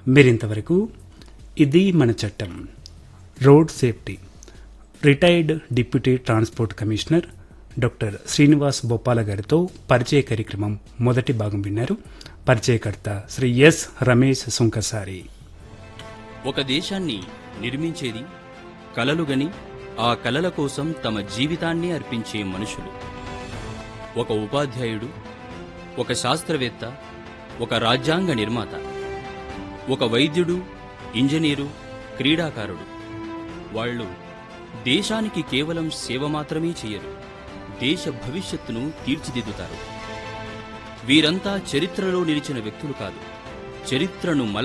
మీరింతవరకు ఇది మన చట్టం road safety retired deputy transport commissioner doctor Srinivas Boppala గారితో పరిచయ కార్యక్రమం మొదటి భాగం విన్నారు పరిచయకర్త శ్రీ ఎస్ రమేష్ సుంకసారి ఒక దేశాన్ని నిర్మించేది కలలుగని ఆ కలల కోసం తమ జీవితాన్ని అర్పించే మనుషులు ఒక ఉపాధ్యాయుడు ఒక శాస్త్రవేత్త ఒక రాజ్యాంగ నిర్మాత ఒక వైద్యుడు ఇంజనీరు క్రీడాకారుడు వాళ్ళు దేశానికి కేవలం సేవ మాత్రమే చేయరు దేశ భవిష్యత్తును తీర్చిదిద్దుతారు వీరంతా చరిత్రలో నిలిచిన వ్యక్తులు కాదు చరిత్రను మల